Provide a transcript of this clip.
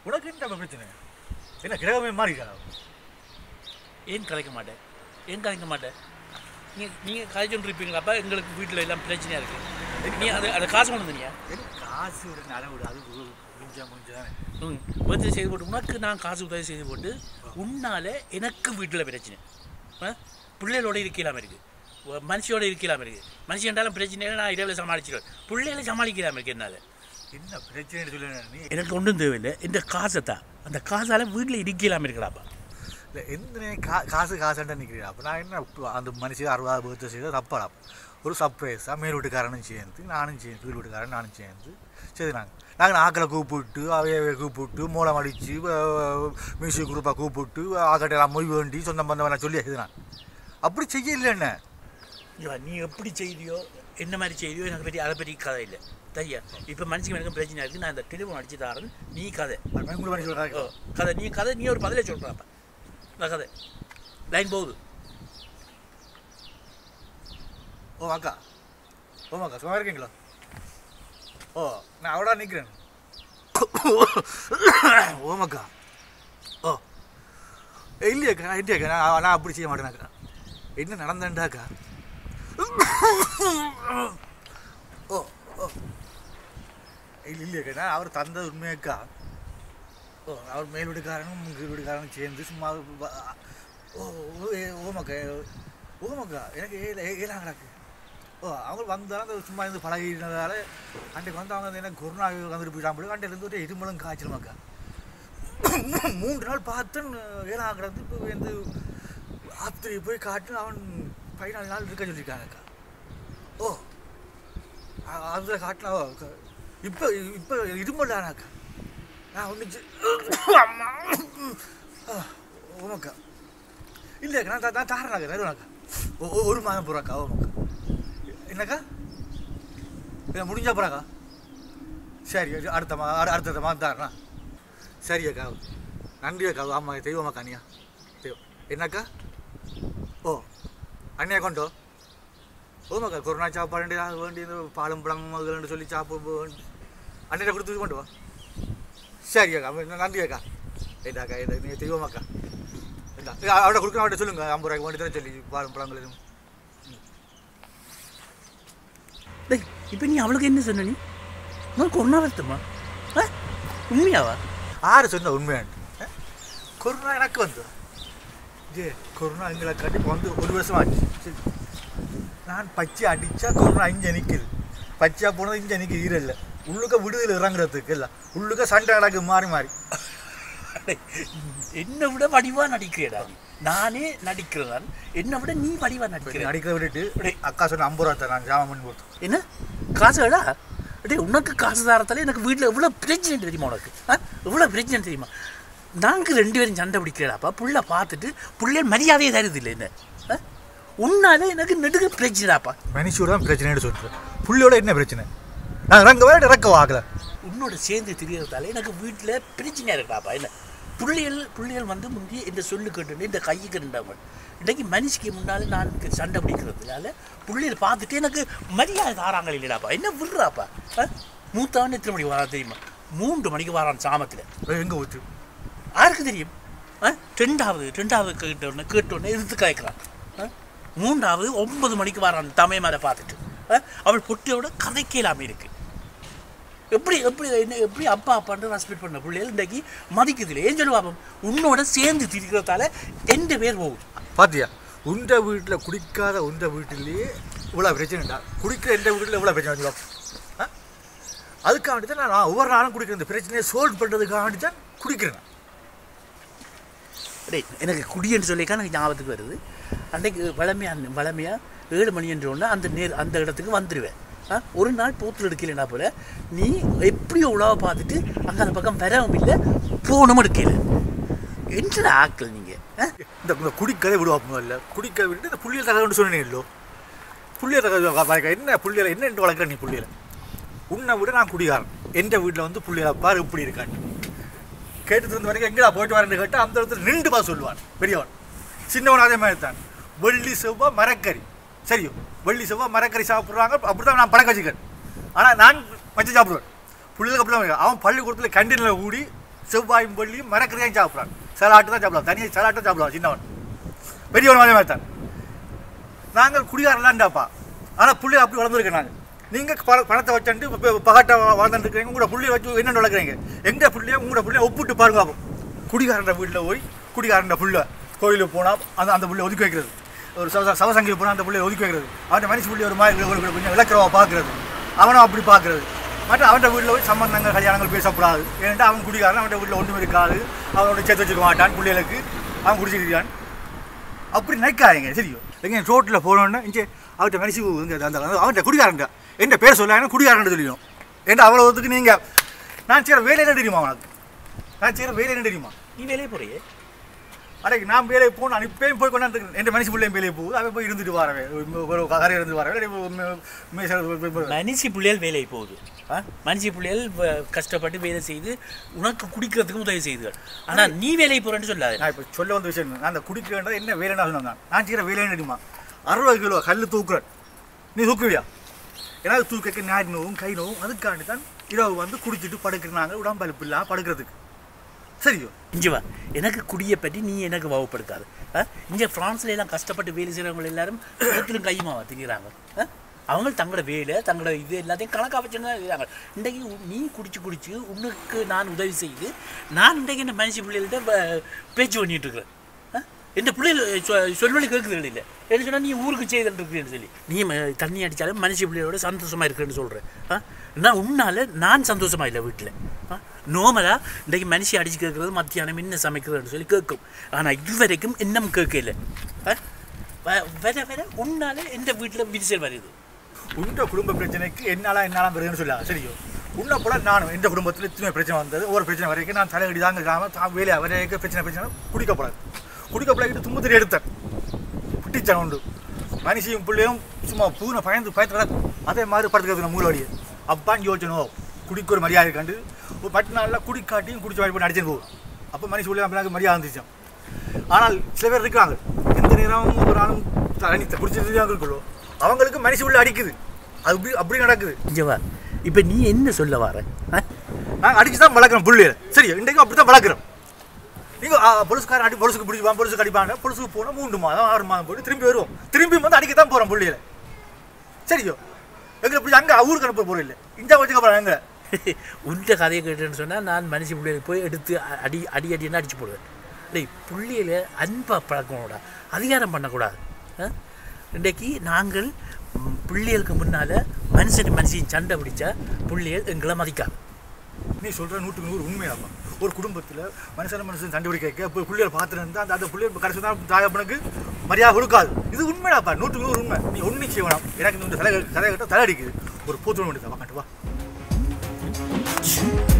உனக்கு என்ன பிரச்சனை என்ன கிரகமே மாறிக்கலாம் ஏன் கலைக்க மாட்டேன் ஏன் கலைக்க மாட்டேன் நீங்கள் நீங்கள் கலைச்சொன்று இருப்பீங்களாப்பா எங்களுக்கு வீட்டில் எல்லாம் பிரச்சனையாக இருக்குது நீ அது அந்த காசு கொண்டு வந்தீங்க எனக்கு காசு ஒரு அளவு அது முடிஞ்சா முடிஞ்சா ம் உதவி செய்து போட்டு உனக்கு நான் காசு உதவி செய்து போட்டு உன்னால எனக்கு வீட்டில் பிரச்சனை ஆ? பிள்ளைகளோட இருக்கலாம இருக்கு ஒ- மனுஷியோட இருக்கலாம இருக்கு மனுஷன் என்றாலும் பிரச்சனை நான் இரவில் சமாளிச்சிடுவேன் பிள்ளைகளை சமாளிக்கலாம இருக்கு என்னால் என்ன பிரச்சனைன்னு சொல்ல நீ எனக்கு ஒன்றும் தேவையில்லை இந்த காசை தான் அந்த காசால் வீட்டில் இருக்கலாம இருக்கலாப்பா இல்லை எந்த கா காசு காசுன்ட்டு நிற்கிறேன் அப்போ நான் என்ன இப்ப அந்த மனுஷன் அறுபது பர்த்டே செய்த தப்பாடா ஒரு சர்ப்ரைஸாக மேல் வீட்டுக்காரனும் சேர்ந்து நானும் சேர்ந்து கீழ் வீட்டுக்காரன் நானும் சேர்ந்து சரி நாங்கள் நாங்கள் ஆக்களை கூப்பிட்டு அவைய கூப்பிட்டு மூலம் அடித்து மியூசிக் குரூப்பாக கூப்பிட்டு ஆக்கட்டெல்லாம் மொய் வேண்டி சொந்தம் பந்தம் சொல்லி நான் அப்படி செய்ய இல்லை என்ன ஐயா, நீ எப்படி செய்தியோ என்ன மாதிரி செய்தியோ எனக்கு பற்றி அதை பற்றி கதை இல்லை தையா இப்போ மனுஷங்க எனக்கு பிரச்சனை இருக்குது நான் இந்த டெலிஃபோன் அடிச்சு தரேன் நீ கதை உங்களுக்கு மனுஷன் ஓ, சொல்கிறாங்க கதை நீ கதை நீ ஒரு பதிலே சொல்கிறாப்பா இந்த கதை லைன் போகுது ஓ அக்கா ஓ அக்கா சும்மா இருக்கீங்களா ஓ நான் அவடா நிற்கிறேன் ஓமக்கா ஓ இல்லையாக்கா நான் இல்லையாக்கா நான் நான் அப்படி செய்ய மாட்டேனாக்கா என்ன நடந்தேன்டாக்கா ஓ ஓ இல்லை இல்லையாக்கா நான் அவர் தந்தது உண்மையாக்கா ஓ அவர் மேல் வீட்டுக்காரனும் கீழ் வீட்டுக்காரனும் சேர்ந்து சும்மா வ- ஓ ஓ, ஏ, ஓமக்கா ஓமக்கா எனக்கு ஏல ஏலாம் கிடக்கு ஓ அவங்க வந்தாலும் அந்த சும்மா இருந்து பழகினதால அன்றைக்கு வந்து அவங்க எனக்கு கொரோனா வந்துட்டு போயிட்டாங்க அன்றையிலேருந்து ஒரு இருமலும் காய்ச்சலுமாக்கா மூன்று நாள் பார்த்தேன் ஏழாம் கிடந்து இப்போ வந்து ஆஸ்பத்திரி போய் காட்டு அவன் பதினாலு நாள் இருக்க சொல்லியிருக்காங்கக்கா ஓ அ- அதில் காட்டினா இப்போ இப்போ இருமலானாக்கா நான் ஒன்று அம்மா ஓமாக்கா இல்லைக்கா நான் தா- நான் தாரனாக்கா தருவானாக்கா ஒ- ஒ- ஒரு மாதம் போகிறாக்கா ஓமாக்கா என்னக்கா இதை முடிஞ்சா போகிறாக்கா சரி அது அடுத்த மா அடு- அடுத்த மாதம் தாரணா சரி அக்கா நன்றி அக்கா ஆமாம் தெய்வமாக்கா அண்ணியா தெய்வம் என்னக்கா ஓ அண்ணியா கொண்டோ ஓமாக்கா கொரோனா சாப்பாடு வேண்டி இந்த பாலும் பழம் அதுன்னு சொல்லி சாப்பிட வேண்டி அண்ணிட்ட கொடுத்து கொண்டு வா சரி அக்கா அப்ப நன்றி அக்கா ஏண்டாக்கா ஏண்டா நீ தெய்வமாக்கா ஏண்டா அவட கொடுக்க அவட்ட சொல்லுங்க ஐம்பது ரூபாய்க்கு வேண்டி தர சொல்லி பாலும் பழங்கள் எதுவும் டேய் இப்போ நீ அவளுக்கு என்ன சொன்ன நீ உனக்கு கொரோனா வருத்தமா ஆ உண்மையாவா ஆறு சொன்ன உண்மையாண்டு கொரோனா எனக்கு வந்து இது கொரோனா எங்களை காட்டி இப்ப வந்து ஒரு வருஷம் ஆச்சு சரி. நான் பச்சை அடித்தா கொரோனா இங்கே நிற்குது பச்சையாக போனது இங்கே நிற்குது ஈரல்ல உள்ளுக்க விடுதல் இறங்குறதுக்கு இல்லை உள்ளுக்க சண்டை நடக்கு மாறி மாறி டேய், என்னை விட வடிவா நடிக்கிறேடா நீ நானே நடிக்கிறதான் என்னை விட நீ வடிவா இப்ப நீ நடிக்கிற அடிக்கிறத விட்டுட்டு அக்கா சொன்ன ஐம்பது ரூபா தரேன் நான் ஜாமான் பண்ணி கொடுத்து என்ன காசுடா டேய் உனக்கு காசு தாரத்தால எனக்கு வீட்டில் எவ்வளோ பிரச்சனை தெரியுமா உனக்கு ஆ எவ்வளோ பிரச்சனை தெரியுமா நாங்கள் ரெண்டு பேரும் சண்டை பிடிக்கிறடாப்பா புள்ள பார்த்துட்டு புள்ள மரியாதையே தருது இல்லை என்ன ஆ? உன்னால எனக்கு நெடுக பிரச்சனைடாப்பா மனுஷியோட தான் பிரச்சனைன்னு சொல்கிறேன் புள்ளியோட என்ன பிரச்சனை நான் இறங்க வேற இறக்க ஆகல உன்னோட சேர்ந்து தெரியறதால எனக்கு வீட்டில் பிரச்சனையாக இருக்காப்பா என்ன புள்ளிகள் புள்ளிகள் வந்து முந்தி இந்த சொல்லு கேட்டு இந்த கைக்கு ரெண்டாமல் இன்றைக்கு மனுஷிக்கு முன்னால் நான் சண்டை பிடிக்கிறதுனால புள்ளிகள் பார்த்துட்டு எனக்கு மரியாதை தாராங்க இல்லைடாப்பா என்ன விடுறாப்பா ஆ? மூத்தவன் எத்தனை மணிக்கு வரான் தெரியுமா மூன்று மணிக்கு வரான் சாமத்தில் எங்கே ஊற்று யாருக்கு தெரியும் ஆ ரெண்டாவது ரெண்டாவது கேட்டோடனே கேட்டோடனே எதிர்த்து கேட்குறான் ஆ? மூன்றாவது ஒன்பது மணிக்கு வரான் தமைய மேலே பார்த்துட்டு ஆ? அவள் பொட்டியோட கதைக்கலாம இருக்கு எப்படி எப்படி என்ன எப்படி அப்பா அப்பான்னு ரெஸ்பெக்ட் பண்ண பிள்ளைகள் இன்றைக்கு மதிக்குதில்லை ஏன் சொல்லுவாப்பம் உன்னோட சேர்ந்து திரிக்கிறதால எந்த பேர் போகுது பாத்தியா உண்ட வீட்டில் குடிக்காத உண்ட வீட்டிலேயே இவ்வளோ பிரச்சனைடா குடிக்கிற எந்த வீட்டில் இவ்வளோ பிரச்சனை வந்து ஆ அதுக்காக வேண்டி தான் நான் ஒவ்வொரு நாளும் குடிக்கிறேன் இந்த பிரச்சனையை சோல்வ் பண்ணுறதுக்காக வேண்டி தான் குடிக்கிறேன் நான். டேய் எனக்கு குடின்னு சொல்லிக்கா எனக்கு ஞாபகத்துக்கு வருது அன்றைக்கு வளமையாக வளமையாக ஏழு மணி என்ற உடனே அந்த நேர் அந்த இடத்துக்கு வந்துடுவேன் ஆ ஒரு நாள் போத்தில் எடுக்கலைன்னா போல நீ எப்படியோ உழவை பார்த்துட்டு அங்கே அந்த பக்கம் வரவும் இல்லை போகணும் எடுக்கல என்ன ஆக்கள் நீங்கள் ஆ இந்த இந்த குடிக்கதை விடுவாப்போ இல்லை குடிக்க விட்டு இந்த புள்ளியல் தகவல்னு சொன்னேன் இல்லோ புள்ளியல் தகவல் என்ன புள்ளியல் என்ன என்று வளர்க்குற நீ புள்ளியலை உன்னை விட நான் குடிகாரன் எந்த வீட்டில் வந்து புள்ளியலை பாரு இப்படி இருக்கான்னு கேட்டு வந்து வரைக்கும் எங்கடா போயிட்டு வரேன்னு கேட்டால் அந்த இடத்துல நின்று பா சொல்லுவான் பெரியவன் சின்னவன் அதே மாதிரி தான் வெள்ளி செவ்வாய் மரக்கறி சரியோ வெள்ளி செவ்வாய் மரக்கறி சாப்பிட்றாங்க அப்படி தான் நான் பழக்க வச்சுக்கிறேன் ஆனால் நான் வச்சு சாப்பிடுவேன் பிள்ளைகளுக்கு அப்படி தான் அவன் பள்ளிக்கூடத்தில் கேண்டீனில் கூடி செவ்வாயும் வெள்ளியும் மறக்கிறதையும் சாப்பிட்றான் சலாட்டு தான் சாப்பிடலாம் தனியாக சலாட்டு சாப்பிடலாம் சின்னவன் பெரியவன் அதே மாதிரி தான் நாங்கள் குடிகாரலாண்டாப்பா ஆனால் புள்ளி அப்படி வளர்ந்துருக்கேன் நாங்கள் நீங்கள் பண பணத்தை வச்சுட்டு இப்போ பகட்டை வளர்ந்துட்டு இருக்கிறீங்க உங்களோட புள்ளியை வச்சு என்ன வளர்க்குறீங்க எங்கள் புள்ளைய உங்களோட புள்ளைய ஒப்பிட்டு பாருங்க அப்போ குடிகாரண்ட வீட்டில் போய் குடிகாரண்ட புள்ள கோயிலுக்கு போனால் அந்த அந்த புள்ளைய ஒதுக்கி வைக்கிறது ஒரு சவ சவசங்கில் போனால் அந்த புள்ளைய ஒதுக்கி வைக்கிறது அவன் மனுஷ புள்ளி ஒரு மாதிரி ஒரு- ஒரு கொஞ்சம் விளக்கிறவா பார்க்குறது அவனும் அப்படி பார்க்குறது மற்ற அவன் வீட்டில் போய் சம்பந்தங்கள் கல்யாணங்கள் பேசக்கூடாது ஏன்டா அவன் குடிகாரன் அவன் வீட்டில் ஒன்றும் இருக்காது அவனோட சேர்த்து வச்சுக்க மாட்டான் பிள்ளைகளுக்கு அவன் குடிச்சிருக்கான் அப்படி நினைக்காதீங்க சரியோ எங்க ரோட்டில் போனோன்னே இங்கே அவர்கிட்ட மனுஷி இங்கே அந்த அவர்கிட்ட குடிகாரங்க என்ன பேர் சொல்லாங்க குடிகாரன் தெரியும் ஏன்டா அவ்வளோ ஒத்துக்கு நீங்கள் நான் செய்கிற வேலை என்ன தெரியுமா உனக்கு நான் செய்கிற வேலை என்ன தெரியுமா நீ வேலையை போறியே அன்றைக்கு நான் வேலையை போகணும் நான் இப்பயும் போய் கொண்டாந்து என் மனுஷி பிள்ளையும் வேலையை போகுது அவன் போய் இருந்துட்டு வரவே ஒரு கரை இருந்து வரவே மனுஷி பிள்ளைகள் வேலை போகுது ஆ? மனுஷி பிள்ளைகள் வ- கஷ்டப்பட்டு வேலை செய்து உனக்கு குடிக்கிறதுக்கு உதவி செய்துகள் ஆனா நீ வேலைக்கு போறேன்னு சொல்லாத நான் இப்போ சொல்ல வந்த விஷயம் நான் அந்த குடிக்கிறேன்றது என்ன வேலைன்னா சொன்னேன் நான் செய்கிற வேலை என்ன தெரியுமா அறுபது கிலோ கல் தூக்குறேன் நீ தூக்குவியா ஏன்னா தூக்க நாடி நோவும் கை நோவும் அதுக்காண்டி தான் இரவு வந்து குடிச்சிட்டு படுக்கிறாங்க உடம்பழுப்பு இல்லாமல் படுக்கிறதுக்கு சரியோ இங்க வா எனக்கு குடியை பற்றி நீ எனக்கு வகுப்படுத்தாது இங்கே ஃப்ரான்ஸ்ல எல்லாம் கஷ்டப்பட்டு வேலை செய்கிறவங்க எல்லாரும் இடத்துலையும் கையுமாவா திரிகிறாங்க ஆ? அவங்க தங்களோட வேலை தங்களோட இது எல்லாத்தையும் கணக்காக வச்சுன்னு தான் இருக்கிறாங்க இன்றைக்கு உ- நீ குடிச்சு குடிச்சு உனக்கு நான் உதவி செய்து நான் இன்றைக்கு இந்த மனுஷ பிள்ளைகள்கிட்ட ப- பேச்சு பண்ணிட்டு இருக்கிறேன் ஆ? இந்த பிள்ளைகள் சொ- சொல்வழி கேட்குறது இல்லை என்ன சொன்னால் நீ ஊருக்கு செய்துட்டு இருக்கிறேன்னு சொல்லி நீ ம- தண்ணி அடித்தாலும் மனுஷ பிள்ளையோட சந்தோஷமாக இருக்கிறேன்னு சொல்கிறேன் ஆ நான் உன்னால நான் சந்தோஷமா இல்லை வீட்டில் ஆ நோமலா இன்றைக்கு மனுஷி அடிச்சு கேட்குறது மத்தியானம் என்ன சமைக்கிறதுன்னு சொல்லி கேட்கும் ஆனால் இதுவரைக்கும் இன்னும் கேட்கல ஆ? வ- வர வர உன்னால எந்த வீட்டில் விரிசல் வருது உண்ட குடும்ப பிரச்சனைக்கு என்னால என்னால வருதுன்னு சொல்லாங்க சரியோ உன்னை போல நானும் எந்த குடும்பத்தில் இத்தனை பிரச்சனை வந்தது ஒரு பிரச்சனை வரைக்கும் நான் தலையடி தாங்க காமல் தான் வேலையை வரைக்கும் பிரச்சனை பிரச்சனை குடிக்கப்படாது குடிக்கப்படாது தும்பு எடுத்தேன் பிட்டிச்சான் உண்டு மனுஷியும் பிள்ளையும் சும்மா பூனை பயந்து பயத்து கிடக்கும் அதே மாதிரி படுத்துக்கிறது மூலவடியை அப்பான்னு யோசனோ குடிக்கு ஒரு மரியாதை கண்டு ஒரு பத்து நாளில் குடி காட்டியும் குடிச்சு வாய்ப்பு அடிச்சுன்னு போகும் அப்போ மனுஷி பிள்ளை அப்படின்னா மரியாதை இருந்துச்சான் ஆனால் சில பேர் இருக்காங்க எந்த நேரம் ஒரு நாளும் தண்ணி குடிச்சிட்டு இருக்குள்ளோ அவங்களுக்கு மனுஷி உள்ள அடிக்குது அது அப்படி அப்படி நடக்குது இங்கே வா இப்போ நீ என்ன சொல்ல வர ஆ? நாங்கள் அடிச்சு தான் வளர்க்குறோம் புள்ளையில சரி இன்றைக்கும் அப்படி தான் வளர்க்குறோம் நீங்கள் பொலிஸ்காரன் அடி பொலிசுக்கு பிடிப்பான் பொலிசுக்கு அடிப்பாங்க பொலிசுக்கு போனால் மூன்று மாதம் ஆறு மாதம் போட்டு திரும்பி வருவோம் திரும்பி வந்து அடிக்க தான் போகிறோம் புள்ளையில சரியோ எங்களை பிடிச்சி அங்கே ஊருக்கு அனுப்ப போகிறோம் இல்லை இந்த வச்சுக்க போகிறோம் எங்க உன்ட்ட கதையை கேட்டேன்னு சொன்னால் நான் மனுஷ பிள்ளைகளுக்கு போய் எடுத்து அ- அடி அடி அடின்னு அடிச்சு போடுவேன் டேய் புள்ளியில் அன்பாக பழக்கணும்டா அதிகாரம் பண்ணக்கூடாது ஆ? இன்றைக்கு நாங்கள் ம், பிள்ளைகளுக்கு முன்னால் மனுஷன் மனுஷன் சண்டை பிடிச்சா பிள்ளைகள் எங்களை மதிக்காது நீ சொல்கிற நூற்றுக்கு நூறு உண்மையாப்பா ஒரு குடும்பத்தில் மனுஷன் மனுஷன் சண்டை பிடிக்க இப்போ பிள்ளைகள் பார்த்துட்டு இருந்தால் அந்த அந்த பிள்ளைகள் கடைசி தான் தாயப்பனுக்கு மரியாதை கொடுக்காது இது உண்மையாப்பா நூற்றுக்கு நூறு உண்மை நீ ஒன்றும் செய்யணும் எனக்கு இந்த கதை கதை கட்ட தலை அடிக்குது ஒரு பூத்து வேண்டியதா காட்டு வா